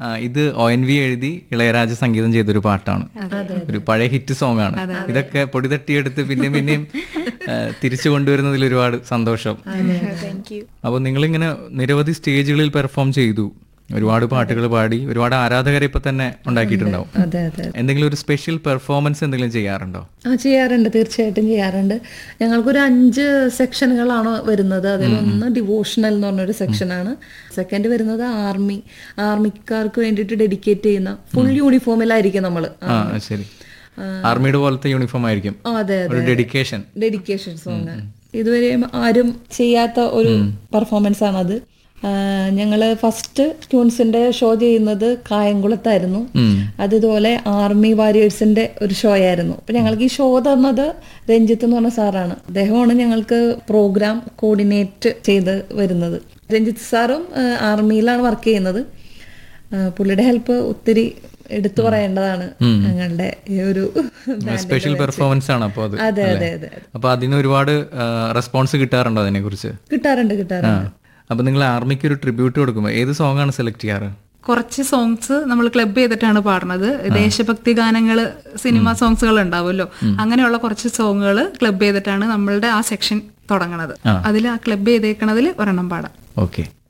ആ, ഇത് O N V എഴുതി ഇളയരാജ സംഗീതം ചെയ്തൊരു പാട്ടാണ് ഒരു പഴയ ഹിറ്റ് സോങ് ആണ് ഇതൊക്കെ പൊടി തട്ടിയെടുത്ത് പിന്നെയും പിന്നെയും ആ, തിരിച്ചു കൊണ്ടുവരുന്നതിൽ ഒരുപാട് സന്തോഷം താങ്ക് യു അപ്പോൾ നിങ്ങളിങ്ങനെ നിരവധി സ്റ്റേജുകളിൽ പെർഫോം ചെയ്തു ഒരുപാട് പാട്ടുകൾ പാടി ഒരുപാട് ആരാധകരെ ഇപ്പൊ തന്നെ ഉണ്ടാക്കിയിട്ടുണ്ടാവും അതെ അതെ എന്തെങ്കിലും ഒരു സ്പെഷ്യൽ പെർഫോമൻസ് എന്തെങ്കിലും ചെയ്യാറുണ്ടോ ആ ചെയ്യാറുണ്ട് തീർച്ചയായിട്ടും ചെയ്യാറുണ്ട് ഞങ്ങൾക്കൊരു അഞ്ച് സെക്ഷനുകളാണ് വരുന്നത് അതിലൊന്ന് ഡിവോഷണൽ എന്ന് പറഞ്ഞൊരു സെക്ഷനാണ് സെക്കൻഡ് വരുന്നത് ആർമി ആർമിക്കാർക്ക് വേണ്ടിയിട്ട് ഡെഡിക്കേറ്റ് ചെയ്യുന്ന ഫുൾ യൂണിഫോമിലായിരിക്കും നമ്മൾ ആ ശരി ആർമിയുടെ പോലത്തെ യൂണിഫോം ആയിരിക്കും അതെ ഒരു ഡെഡിക്കേഷൻ ഡെഡിക്കേഷൻ സോങ് ഇതുവരെ ആരും ചെയ്യാത്ത ഒരു പെർഫോമൻസ് ആണത് ഞങ്ങൾ ഫസ്റ്റ് ട്യൂൺസിന്റെ ഷോ ചെയ്യുന്നത് കായംകുളത്തായിരുന്നു അതുപോലെ ആർമി വാരിയേഴ്സിന്റെ ഒരു ഷോ ആയിരുന്നു അപ്പൊ ഞങ്ങൾക്ക് ഈ ഷോ തന്നത് രഞ്ജിത്ത് എന്ന് പറഞ്ഞ സാറാണ് അദ്ദേഹമാണ് ഞങ്ങൾക്ക് പ്രോഗ്രാം കോർഡിനേറ്റ് ചെയ്ത് വരുന്നത് രഞ്ജിത്ത് സാറും ആ, ആർമിയിലാണ് വർക്ക് ചെയ്യുന്നത് ആ, പുള്ളിയുടെ ഹെൽപ്പ് ഒത്തിരി എടുത്തു പറയേണ്ടതാണ് ഞങ്ങളുടെ ഈ ഒരു സ്പെഷ്യൽ പെർഫോമൻസ് ആണ് അപ്പോൾ അത് അതെ അല്ലേ? അതെ അതെ അപ്പൊ അതിന് ഒരുപാട് റെസ്പോൺസ് കിട്ടാറുണ്ടോ അതിനെ കുറിച്ച് കിട്ടാറുണ്ട് കിട്ടാറുണ്ട് അപ്പൊ നിങ്ങൾ ആർമിക്ക് ഒരു ട്രിബ്യൂട്ട് കൊടുക്കുമ്പോൾ ഏത് സോങ് ആണ് സെലക്ട് ചെയ്യാറ് കുറച്ച് സോങ്സ് നമ്മൾ ക്ലബ് ചെയ്തിട്ടാണ് പാടുന്നത് ദേശഭക്തി ഗാനങ്ങൾ സിനിമ സോങ്സുകൾ ഉണ്ടാവുമല്ലോ അങ്ങനെയുള്ള കുറച്ച് സോങ്ങുകൾ ക്ലബ് ചെയ്തിട്ടാണ് നമ്മളുടെ ആ സെക്ഷൻ തുടങ്ങണത് അതിൽ ആ ക്ലബ് ചെയ്തേക്കണതിൽ ഒരെണ്ണം പാടാം ഓക്കെ